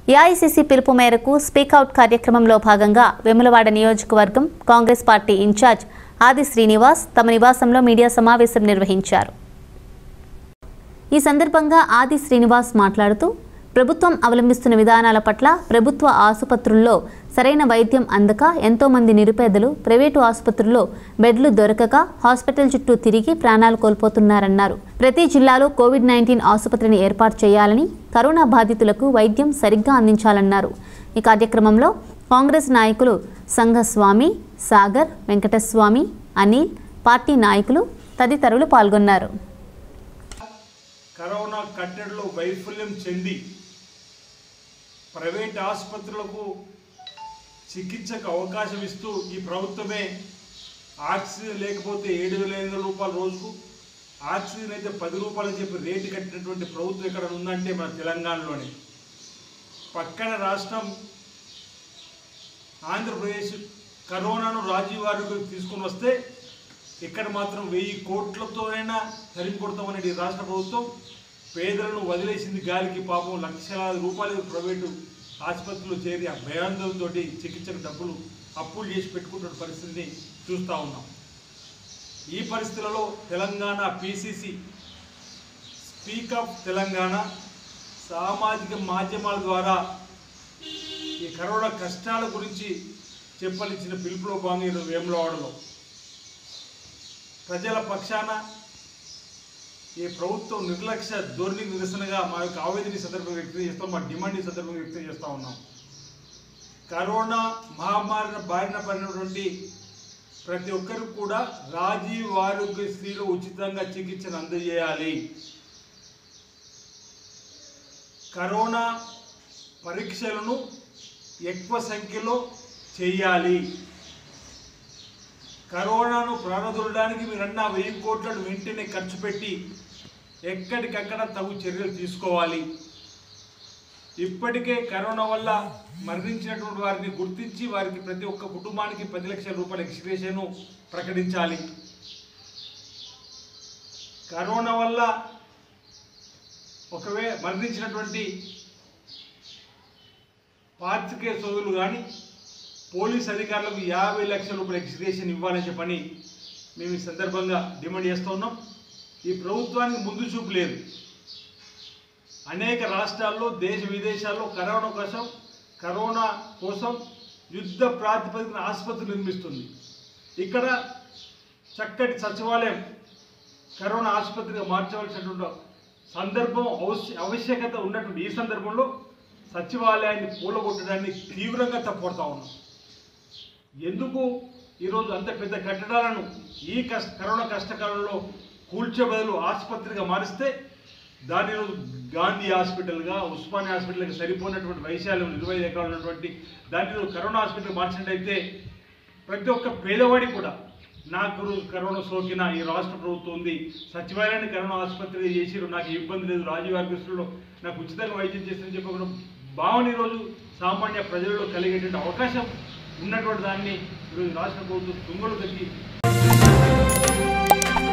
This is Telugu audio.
ఏఐసీసీ పిలుపు మేరకు స్పీక్అవుట్ కార్యక్రమంలో భాగంగా వెములవాడ నియోజకవర్గం కాంగ్రెస్ పార్టీ ఇన్ఛార్జ్ ఆది శ్రీనివాస్ తమ నివాసంలో మీడియా సమావేశం నిర్వహించారు ఈ సందర్భంగా ఆది శ్రీనివాస్ మాట్లాడుతూ ప్రభుత్వం అవలంబిస్తున్న విధానాల పట్ల ప్రభుత్వ ఆసుపత్రుల్లో సరైన వైద్యం అందక ఎంతో మంది నిరుపేదలు ప్రైవేటు ఆసుపత్రుల్లో బెడ్లు దొరకక హాస్పిటల్ చుట్టూ తిరిగి ప్రాణాలు కోల్పోతున్నారన్నారు ప్రతి జిల్లాలో కోవిడ్ నైన్టీన్ ఆసుపత్రిని ఏర్పాటు చేయాలని కరోనా బాధితులకు వైద్యం సరిగ్గా అందించాలన్నారు ఈ కార్యక్రమంలో కాంగ్రెస్ నాయకులు సంఘస్వామి సాగర్ వెంకటస్వామి అనిల్ పార్టీ నాయకులు తదితరులు పాల్గొన్నారు కరోనా కట్టడిలో వైఫల్యం చెంది ప్రైవేట్ ఆసుపత్రులకు చికిత్సకు అవకాశం ఇస్తూ ఈ ప్రభుత్వమే ఆక్సిజన్ లేకపోతే ఏడు వేల ఐదు వందల రూపాయల రోజుకు ఆక్సిజన్ అయితే పది రూపాయలు చెప్పి రేటు కట్టినటువంటి ప్రభుత్వం ఎక్కడ ఉందంటే మన తెలంగాణలోనే పక్కన రాష్ట్రం ఆంధ్రప్రదేశ్ కరోనాను రాజీవ్ ఆరోగ్యం తీసుకొని వస్తే ఇక్కడ మాత్రం వెయ్యి కోట్లతోనైనా తరిమి కొడతామనేది ఈ రాష్ట్ర ప్రభుత్వం పేదలను వదిలేసింది గాలికి పాపం లక్షలాది రూపాయలు ప్రైవేటు ఆసుపత్రులు చేరి ఆ భయాందోళనతో చికిత్సకు డబ్బులు అప్పులు చేసి పెట్టుకుంటున్న పరిస్థితిని చూస్తూ ఉన్నాం ఈ పరిస్థితులలో Telangana PCC speak of Telangana సామాజిక మాధ్యమాల ద్వారా ఈ కరోనా కష్టాల గురించి చెప్పలిచ్చిన పిలుపులో భాగంగా ఈరోజు వేములవాడలో ప్రజల పక్షాన ఈ ప్రభుత్వం నిర్లక్ష్య ధోరణి నిరసనగా మా యొక్క ఆవేదన ఈ సందర్భంగా వ్యక్తం చేస్తాం మా డిమాండ్ ఈ సందర్భంగా వ్యక్తం చేస్తూ ఉన్నాం కరోనా మహమ్మారిన బారిన పడినటువంటి ప్రతి ఒక్కరు కూడా రాజీవ్ ఆరోగ్యశ్రీలో ఉచితంగా చికిత్సను అందజేయాలి కరోనా పరీక్షలను ఎక్కువ సంఖ్యలో చేయాలి కరోనాను ప్రాణదొలడానికి మీరన్న వెయ్యి కోట్లను వెంటనే ఖర్చు పెట్టి ఎక్కడికక్కడ తగు చర్యలు తీసుకోవాలి ఇప్పటికే కరోనా వల్ల మరణించినటువంటి వారిని గుర్తించి వారికి ప్రతి ఒక్క కుటుంబానికి పది లక్షల రూపాయల ఎక్స్గ్రేషను ప్రకటించాలి కరోనా వల్ల ఒకవే మరణించినటువంటి పాత్రికేయ సోదరులు కానీ పోలీస్ అధికారులకు యాభై లక్షల రూపాయల ఎక్స్గ్రేషన్ ఇవ్వాలని చెప్పని మేము ఈ సందర్భంగా డిమాండ్ చేస్తూ ఉన్నాం ఈ ప్రభుత్వానికి ముందు చూపు లేదు అనేక రాష్ట్రాల్లో దేశ విదేశాల్లో కరోనా కోసం కరోనా కోసం యుద్ధ ప్రాతిపదికన ఆసుపత్రులు నిర్మిస్తుంది ఇక్కడ చక్కటి సచివాలయం కరోనా ఆసుపత్రిగా మార్చవలసినటువంటి సందర్భం అవశ్య ఆవశ్యకత ఉన్నటువంటి ఈ సందర్భంలో సచివాలయాన్ని కూలగొట్టడాన్ని తీవ్రంగా తప్పొడతా ఉన్నాం ఎందుకు ఈరోజు అంత పెద్ద కట్టడాలను ఈ కష్ట కరోనా కష్టకాలంలో కూల్చే బదులు ఆసుపత్రిగా మారిస్తే దాని ఈరోజు గాంధీ హాస్పిటల్గా ఉస్మానియా హాస్పిటల్గా సరిపోయినటువంటి వైశాల్యం ఇరవై ఎకరాలు ఉన్నటువంటి దాన్ని ఈరోజు కరోనా హాస్పిటల్ మార్చినట్టయితే ప్రతి ఒక్క పేదవాడి కూడా నాకు కరోనా సోకిన ఈ రాష్ట్ర ప్రభుత్వం ఉంది సచివాలయాన్ని కరోనా ఆసుపత్రి చేసిరు నాకు ఇబ్బంది లేదు రాజీవ్ ఆరోగ్యశ్రీలో నాకు ఉచితంగా వైద్యం చేస్తారని చెప్పి ఒక భావన ఈరోజు సామాన్య ప్రజలలో కలిగేటువంటి అవకాశం ఉన్నటువంటి దాన్ని ఈరోజు రాష్ట్ర ప్రభుత్వం తుంగలు తగ్గి